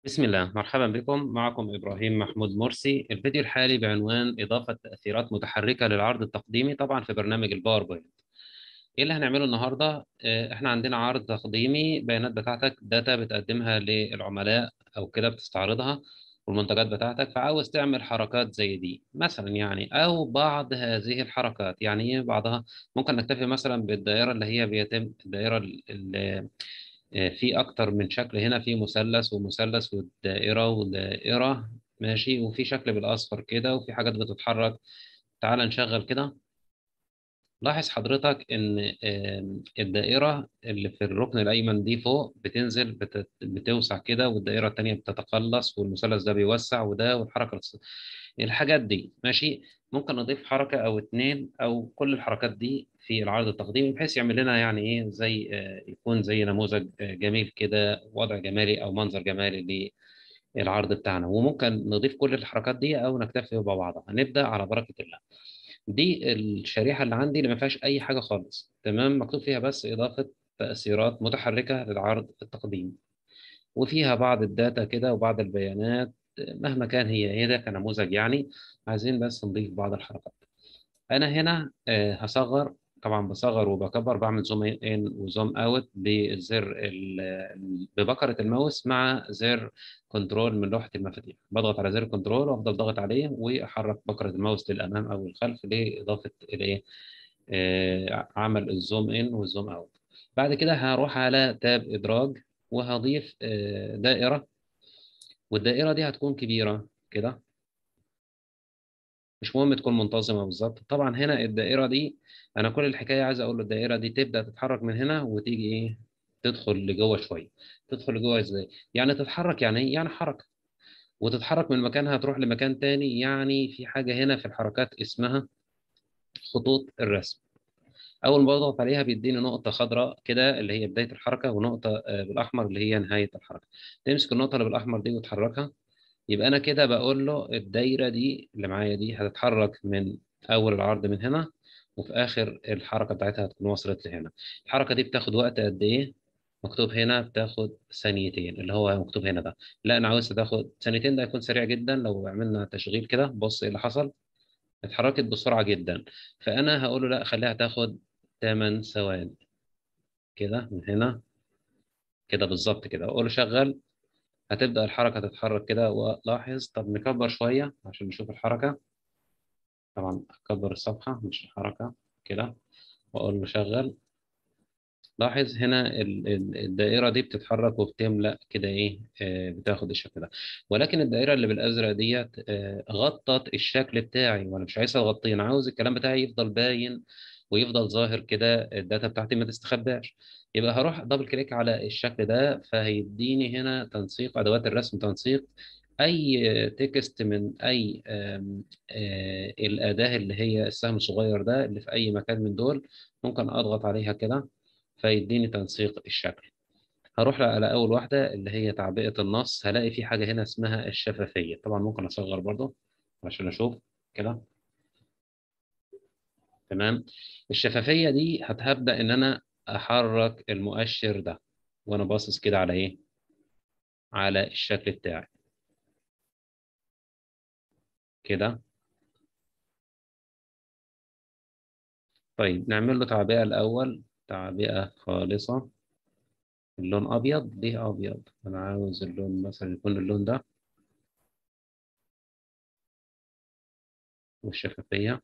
بسم الله مرحبا بكم معكم إبراهيم محمود مرسي الفيديو الحالي بعنوان إضافة تأثيرات متحركة للعرض التقديمي طبعا في برنامج الباوربوينت إيه اللي هنعمله النهاردة آه، إحنا عندنا عرض تقديمي بيانات بتاعتك داتا بتقدمها للعملاء أو كده بتستعرضها والمنتجات بتاعتك فعاوز تعمل حركات زي دي مثلا يعني أو بعض هذه الحركات يعني إيه بعضها ممكن نكتفي مثلا بالدائرة اللي هي بيتم الدائرة اللي في أكتر من شكل هنا في مثلث ومثلث والدائرة ودائرة ماشي وفي شكل بالأصفر كده وفي حاجات بتتحرك تعال نشغل كده لاحظ حضرتك إن آم، الدائرة اللي في الركن الأيمن دي فوق بتنزل بت- بتوسع كده والدائرة التانية بتتقلص والمثلث ده بيوسع وده والحركة الص- الحاجات دي ماشي ممكن نضيف حركة أو اتنين أو كل الحركات دي في العرض التقديمي بحيث يعمل لنا يعني إيه زي آه، يكون زي نموذج آه، جميل كده وضع جمالي أو منظر جمالي للعرض بتاعنا وممكن نضيف كل الحركات دي أو نكتفي ببعضها هنبدأ على بركة الله دي الشريحة اللي عندي اللي ما فيهاش أي حاجة خالص تمام مكتوب فيها بس إضافة تأثيرات متحركة للعرض التقديمي وفيها بعض الداتا كده وبعض البيانات مهما كان هي ايه ده كنموذج يعني عايزين بس نضيف بعض الحركات انا هنا آه، هصغر طبعا بصغر وبكبر بعمل زوم ان وزوم اوت بزر ال- ببكره الماوس مع زر كنترول من لوحه المفاتيح بضغط على زر كنترول وافضل ضغط عليه واحرك بكره الماوس للامام او للخلف لاضافه الايه آه، عمل الزوم ان والزوم اوت بعد كده هروح على تاب ادراج وهضيف آه، دائره والدائره دي هتكون كبيره كده مش مهم تكون منتظمه بالظبط طبعا هنا الدائره دي انا كل الحكايه عايز اقول له الدائره دي تبدا تتحرك من هنا وتيجي ايه تدخل لجوه شويه تدخل لجوه ازاي يعني تتحرك يعني ايه يعني حركه وتتحرك من مكانها تروح لمكان تاني يعني في حاجه هنا في الحركات اسمها خطوط الرسم اول ما بضغط عليها بيديني نقطه خضراء كده اللي هي بدايه الحركه ونقطه آه، بالاحمر اللي هي نهايه الحركه تمسك النقطه اللي بالاحمر دي وتحركها يبقى انا كده بقول له الدايره دي اللي معايا دي هتتحرك من اول العرض من هنا وفي اخر الحركه بتاعتها هتكون وصلت لهنا الحركه دي بتاخد وقت قد ايه مكتوب هنا بتاخد ثانيتين اللي هو مكتوب هنا ده لا انا عاوز تاخد ثانيتين ده يكون سريع جدا لو عملنا تشغيل كده بص ايه اللي حصل اتحركت بسرعه جدا فانا هقول له لا خليها تاخد 8 ثواني كده من هنا كده بالظبط كده اقول له شغل هتبدا الحركه تتحرك كده ولاحظ طب نكبر شويه عشان نشوف الحركه طبعا أكبر الصفحة مش الحركة كده وأقول له شغل لاحظ هنا ال- ال- الدائرة دي بتتحرك وبتملأ كده إيه آه، بتاخد الشكل ده ولكن الدائرة اللي بالأزرق ديت آه، غطت الشكل بتاعي وأنا مش عايزها تغطيه أنا عاوز الكلام بتاعي يفضل باين ويفضل ظاهر كده الداتا بتاعتي ما تستخباش يبقى هروح دبل كليك على الشكل ده فهيديني هنا تنسيق أدوات الرسم تنسيق أي تكست من أي آم، آه، الأداة اللي هي السهم الصغير ده اللي في أي مكان من دول ممكن أضغط عليها كده فيديني تنسيق الشكل هروح على أول واحدة اللي هي تعبئة النص هلاقي في حاجة هنا اسمها الشفافية طبعا ممكن أصغر برضه عشان أشوف كده تمام الشفافية دي هتبدأ إن أنا أحرك المؤشر ده وأنا باصص كده على إيه؟ على الشكل بتاعي كده طيب نعمل له تعبئة الأول تعبئة خالصة اللون أبيض ليه أبيض أنا عاوز اللون مثلا يكون اللون ده والشفافية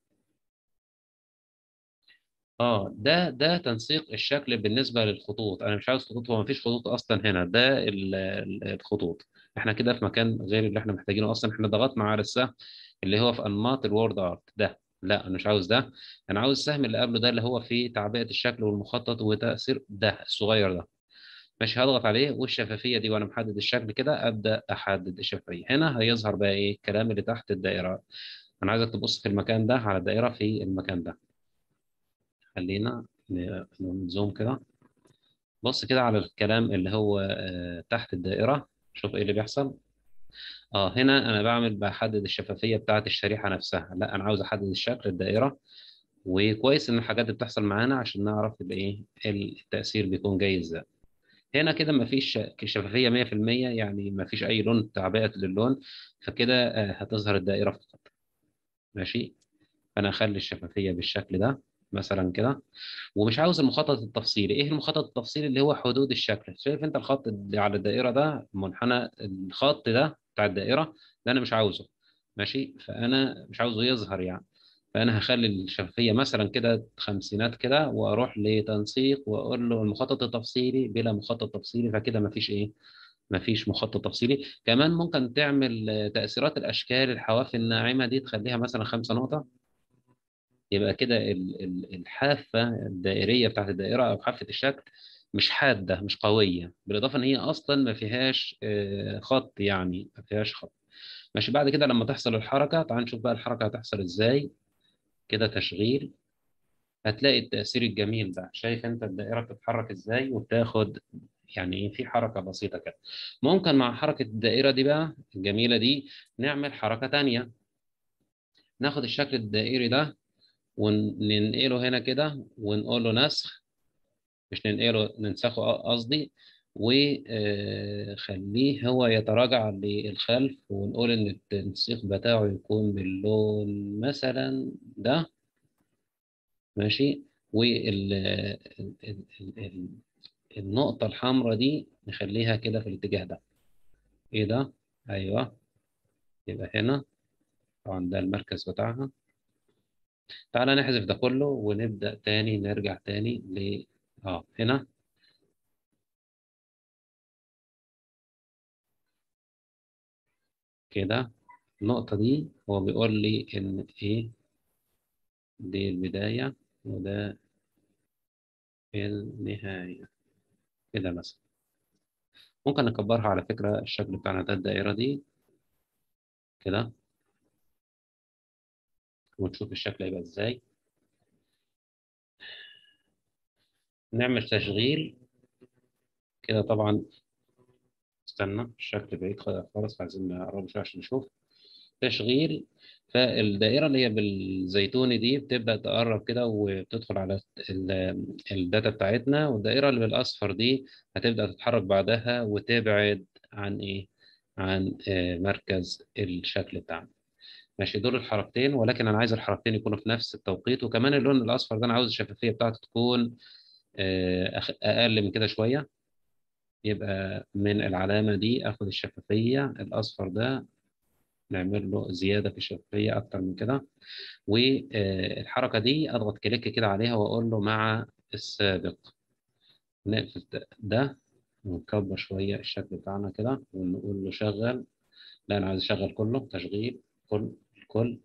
اه ده ده تنسيق الشكل بالنسبه للخطوط انا مش عاوز خطوط هو مفيش خطوط اصلا هنا ده ال- ال- الخطوط احنا كده في مكان غير اللي احنا محتاجينه اصلا احنا ضغطنا على السهم اللي هو في انماط الوورد ارت ده لا انا مش عاوز ده انا عاوز السهم اللي قبله ده اللي هو فيه تعبئه الشكل والمخطط وتاثير ده الصغير ده ماشي هضغط عليه والشفافيه دي وانا محدد الشكل كده ابدا احدد الشفافيه هنا هيظهر بقى ايه الكلام اللي تحت الدائره انا عايزك تبص في المكان ده على الدائره في المكان ده خلينا ن- نزوم كده بص كده على الكلام اللي هو آه، تحت الدائرة شوف ايه اللي بيحصل اه هنا انا بعمل بحدد الشفافية بتاعة الشريحة نفسها لا انا عاوز احدد الشكل الدائرة وكويس ان الحاجات دي بتحصل معانا عشان نعرف الايه التأثير بيكون جاي ازاي هنا كده مفيش شفافية 100% يعني مفيش أي لون تعبئة للون فكده آه، هتظهر الدائرة فقط ماشي فأنا أخلي الشفافية بالشكل ده مثلا كده ومش عاوز المخطط التفصيلي ايه المخطط التفصيلي اللي هو حدود الشكل شايف انت الخط اللي على الدائره ده منحنى الخط ده بتاع الدائره ده انا مش عاوزه ماشي فانا مش عاوزه يظهر يعني فانا هخلي الشفافيه مثلا كده خمسينات كده واروح لتنسيق واقول له المخطط التفصيلي بلا مخطط تفصيلي فكده مفيش ايه مفيش مخطط تفصيلي كمان ممكن تعمل آه، تأثيرات الأشكال الحواف الناعمة دي تخليها مثلا خمسة نقطة يبقى كده ال- ال- الحافة الدائرية بتاعت الدائرة أو حافة الشكل مش حادة مش قوية بالإضافة إن هي أصلا ما فيهاش آه، خط يعني ما فيهاش خط ماشي بعد كده لما تحصل الحركة تعال نشوف بقى الحركة هتحصل إزاي كده تشغيل هتلاقي التأثير الجميل ده شايف أنت الدائرة بتتحرك إزاي وبتاخد يعني إيه في حركة بسيطة كده ممكن مع حركة الدائرة دي بقى الجميلة دي نعمل حركة تانية ناخد الشكل الدائري ده وننقله هنا كده ونقول له نسخ مش ننقله ننسخه قصدي وخليه هو يتراجع للخلف ونقول إن التنسيق بتاعه يكون باللون مثلا ده ماشي والنقطة الحمراء دي نخليها كده في الاتجاه ده ايه ده؟ ايوه يبقى هنا طبعا ده المركز بتاعها تعالى نحذف ده كله ونبدأ تاني نرجع تاني ل اه هنا كده النقطة دي هو بيقول لي إن إيه دي البداية وده النهاية كده مثلا ممكن نكبرها على فكرة الشكل بتاعنا ده الدائرة دي كده ونشوف الشكل هيبقى إزاي نعمل تشغيل كده طبعا استنى الشكل بعيد خالص عايزين نقربه شوية عشان نشوف تشغيل فالدائرة اللي هي بالزيتوني دي بتبدأ تقرب كده وبتدخل على ال- الداتا بتاعتنا والدائرة اللي بالأصفر دي هتبدأ تتحرك بعدها وتبعد عن إيه؟ عن آه، مركز الشكل بتاعنا ماشي دول الحركتين ولكن أنا عايز الحركتين يكونوا في نفس التوقيت وكمان اللون الأصفر ده أنا عاوز الشفافية بتاعته تكون آه، أخ- أقل من كده شوية يبقى من العلامة دي آخد الشفافية الأصفر ده نعمل له زيادة في الشفافية أكتر من كده والحركة دي أضغط كليك كده عليها وأقول له مع السابق نقفل ده ونكبر شوية الشكل بتاعنا كده ونقول له شغل لا أنا عايز أشغل كله تشغيل كل الكل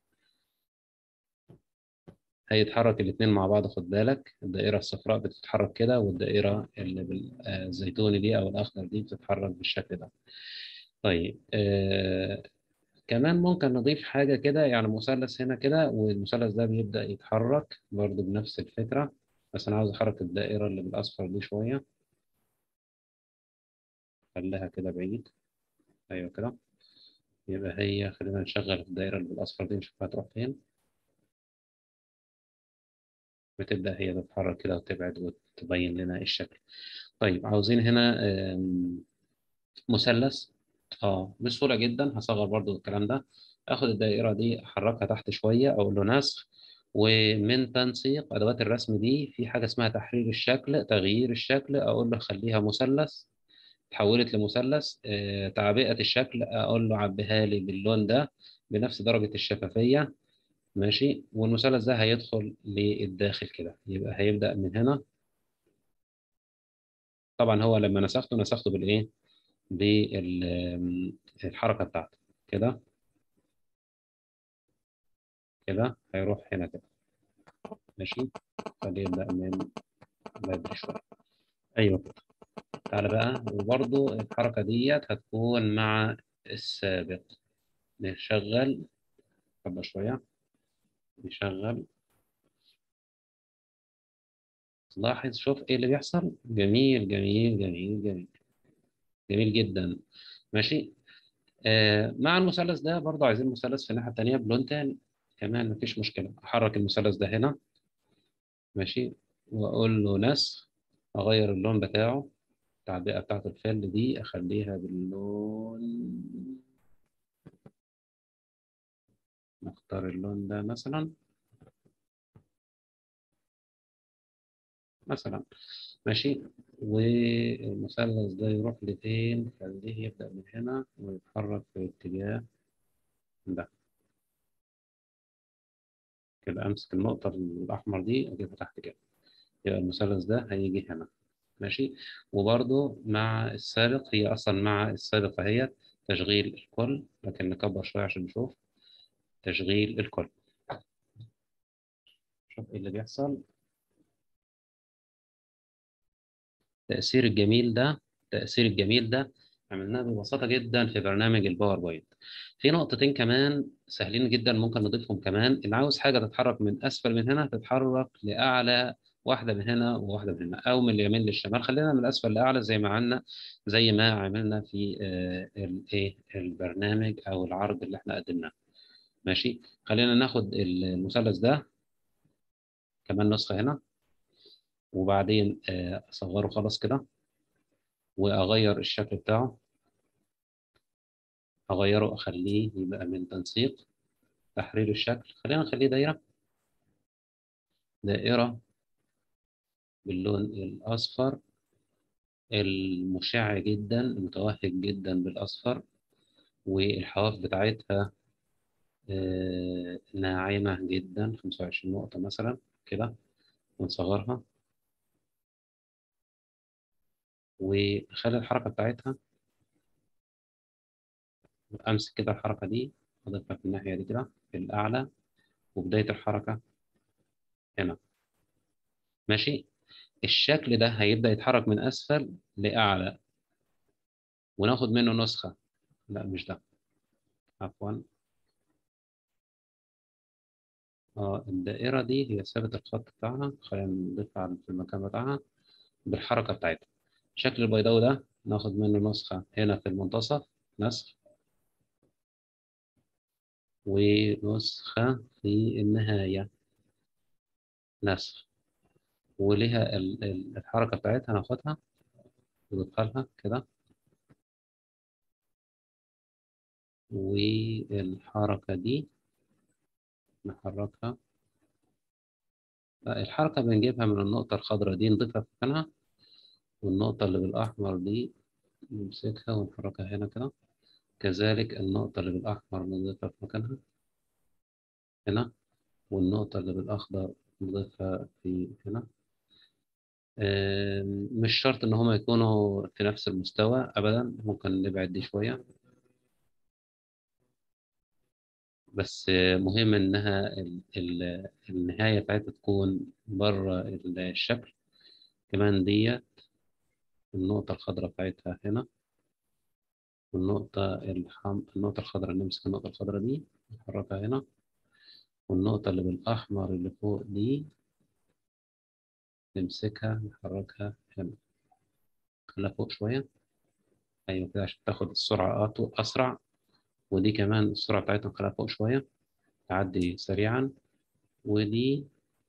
هيتحرك الاتنين مع بعض خد بالك الدائرة الصفراء بتتحرك كده والدائرة اللي بالزيتوني دي أو الأخضر دي بتتحرك بالشكل ده طيب آه كمان ممكن نضيف حاجة كده يعني مثلث هنا كده والمثلث ده بيبدأ يتحرك برضو بنفس الفكرة بس أنا عاوز أحرك الدائرة اللي بالأصفر دي شوية خليها كده بعيد أيوة كده يبقى هي خلينا نشغل الدائرة اللي بالأصفر دي نشوف هتروح فين بتبدأ هي تتحرك كده وتبعد وتبين لنا الشكل طيب عاوزين هنا آم، مثلث اه بسهولة جدا هصغر برضو الكلام ده اخد الدائرة دي احركها تحت شوية اقول له نسخ ومن تنسيق ادوات الرسم دي في حاجة اسمها تحرير الشكل تغيير الشكل اقول له خليها مثلث اتحولت لمثلث آه، تعبئة الشكل اقول له عبيها لي باللون ده بنفس درجة الشفافية ماشي والمثلث ده هيدخل للداخل كده يبقى هيبدأ من هنا طبعا هو لما نسخته نسخته بالايه بالحركة بتاعته كده كده هيروح هنا كده ماشي خليه يبدأ من بدري شوية أيوه كده تعالى بقى وبرضو الحركة ديت هتكون مع السابق نشغل قبل شوية نشغل لاحظ شوف ايه اللي بيحصل جميل جميل جميل جميل جميل جدا ماشي آه مع المثلث ده برضو عايزين مثلث في الناحية التانية بلون تاني كمان مفيش مشكلة أحرك المثلث ده هنا ماشي وأقول له نسخ أغير اللون بتاعه التعبئة بتاعت الفل دي أخليها باللون نختار اللون ده مثلا مثلا ماشي والمثلث ده يروح لفين خليه يبدأ من هنا ويتحرك في الاتجاه ده كده أمسك النقطة الأحمر دي أجيبها تحت كده يبقى المثلث ده هيجي هنا ماشي وبرضو مع السابق هي أصلا مع السابق هي تشغيل الكل لكن نكبر شوية عشان نشوف تشغيل الكل شوف ايه اللي بيحصل التأثير الجميل ده التأثير الجميل ده عملناه ببساطة جدا في برنامج الباوربوينت في نقطتين كمان سهلين جدا ممكن نضيفهم كمان اللي عاوز حاجة تتحرك من أسفل من هنا تتحرك لأعلى واحدة من هنا وواحدة من هنا أو من اليمين للشمال خلينا من الأسفل لأعلى زي ما عملنا زي ما عملنا في الايه البرنامج أو العرض اللي احنا قدمناه ماشي خلينا ناخد المثلث ده كمان نسخة هنا وبعدين أصغره خلاص كده وأغير الشكل بتاعه أغيره أخليه يبقى من تنسيق تحرير الشكل خلينا نخليه دايرة دائرة باللون الأصفر المشع جدا المتوهج جدا بالأصفر والحواف بتاعتها ناعمة جدا 25 نقطة مثلا كده ونصغرها ونخلي الحركة بتاعتها أمسك كده الحركة دي أضيفها في الناحية دي كده في الأعلى وبداية الحركة هنا ماشي الشكل ده هيبدأ يتحرك من أسفل لأعلى وناخد منه نسخة لا مش ده عفوا اه الدائرة دي هي ثابت الخط بتاعها خلينا نضيفها في المكان بتاعها بالحركة بتاعتها الشكل البيضاوي ده ناخد منه نسخة هنا في المنتصف نسخ ونسخة في النهاية نسخ وليها الحركة بتاعتها ناخدها نضيفها لها كده والحركة دي نحركها الحركة بنجيبها من النقطة الخضراء دي نضيفها في مكانها والنقطة اللي بالأحمر دي نمسكها ونحركها هنا كده كذلك النقطة اللي بالأحمر نضيفها في مكانها هنا والنقطة اللي بالأخضر نضيفها في هنا مش شرط إن هما يكونوا في نفس المستوى أبدا ممكن نبعد دي شوية بس مهم إنها ال ال النهاية بتاعتها تكون بره الشكل كمان ديت النقطة الخضراء بتاعتها هنا والنقطة الحم... النقطة الخضراء نمسك النقطة الخضراء دي نحركها هنا والنقطة اللي بالأحمر اللي فوق دي نمسكها نحركها هنا خليها فوق شوية أيوة كده عشان تاخد السرعة أسرع ودي كمان السرعة بتاعتها نخليها فوق شوية تعدي سريعا ودي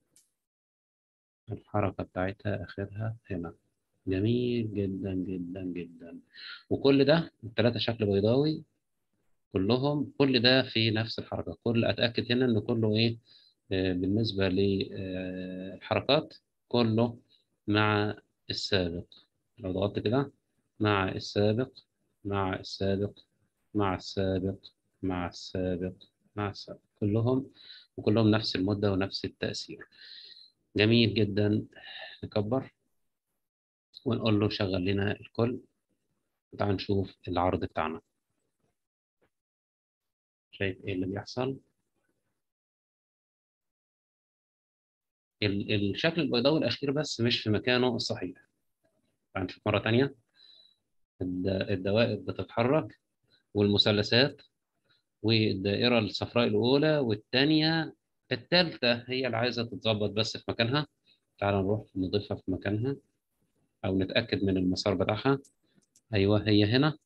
الحركة بتاعتها آخرها هنا جميل جدا جدا جدا وكل ده التلاتة شكل بيضاوي كلهم كل ده في نفس الحركة كل أتأكد هنا إن كله إيه آه بالنسبة للحركات كله مع السابق لو ضغطت كده مع السابق مع السابق مع السابق مع السابق مع السابق كلهم وكلهم نفس المدة ونفس التأثير جميل جدا نكبر ونقول له شغل لنا الكل تعال نشوف العرض بتاعنا شايف ايه اللي بيحصل الشكل البيضاوي الأخير بس مش في مكانه الصحيح تعال نشوف مرة تانية الدوائر بتتحرك والمثلثات والدائرة الصفراء الأولى والثانية الثالثة هي اللي عايزة تتظبط بس في مكانها تعال نروح نضيفها في مكانها أو نتأكد من المسار بتاعها أيوه هي هنا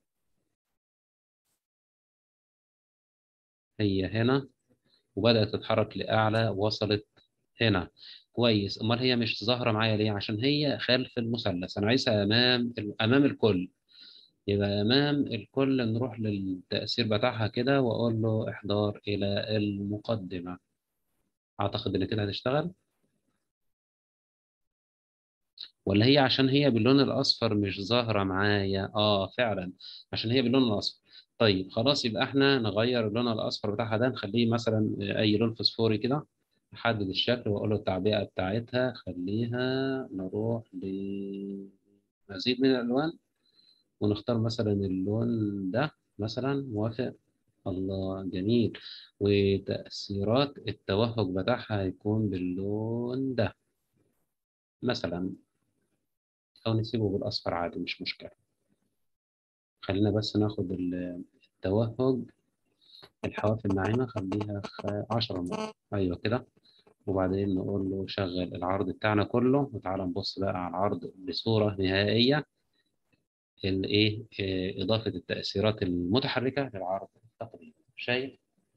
هي هنا وبدأت تتحرك لأعلى وصلت هنا كويس امال هي مش ظاهره معايا ليه عشان هي خلف المثلث انا عايزها امام امام الكل يبقى امام الكل نروح للتاثير بتاعها كده واقول له احضار الى المقدمه اعتقد ان كده هتشتغل ولا هي عشان هي باللون الاصفر مش ظاهره معايا اه فعلا عشان هي باللون الاصفر طيب خلاص يبقى احنا نغير اللون الاصفر بتاعها ده نخليه مثلا اي لون فسفوري كده احدد الشكل واقول له التعبئه بتاعتها خليها نروح لمزيد من الالوان ونختار مثلا اللون ده مثلا موافق الله جميل وتأثيرات التوهج بتاعها هيكون باللون ده مثلا أو نسيبه بالأصفر عادي مش مشكلة خلينا بس ناخد التوهج الحواف الناعمة خليها عشرة مرات أيوة كده وبعدين نقول له شغل العرض بتاعنا كله وتعالى نبص بقى على العرض بصورة نهائية الايه اضافه التاثيرات المتحركه للعرض التقديمي شايف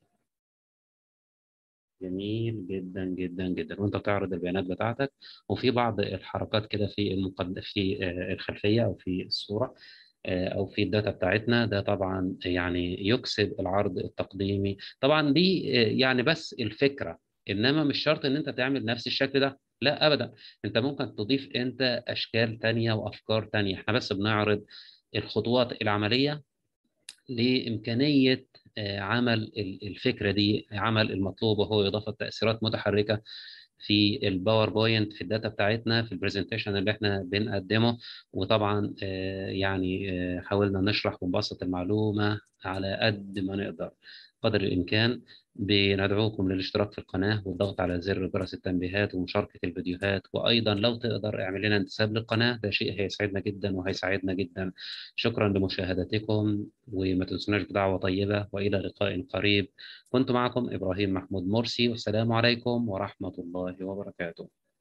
جميل جدا جدا جدا وانت بتعرض البيانات بتاعتك وفي بعض الحركات كده في المقد... في الخلفيه او في الصوره او في الداتا بتاعتنا ده طبعا يعني يكسب العرض التقديمي طبعا دي يعني بس الفكره انما مش شرط ان انت تعمل نفس الشكل ده لا ابدا انت ممكن تضيف انت اشكال تانية وافكار تانية احنا بس بنعرض الخطوات العمليه لامكانيه عمل الفكره دي عمل المطلوب وهو اضافه تاثيرات متحركه في الباوربوينت في الداتا بتاعتنا في البرزنتيشن اللي احنا بنقدمه وطبعا يعني حاولنا نشرح ونبسط المعلومه على قد ما نقدر قدر الامكان بندعوكم للاشتراك في القناة والضغط على زر جرس التنبيهات ومشاركة الفيديوهات وأيضا لو تقدر اعمل لنا انتساب للقناة ده شيء هيسعدنا جدا وهيساعدنا جدا شكرا لمشاهدتكم وما تنسوناش بدعوة طيبة وإلى لقاء قريب كنت معكم إبراهيم محمود مرسي والسلام عليكم ورحمة الله وبركاته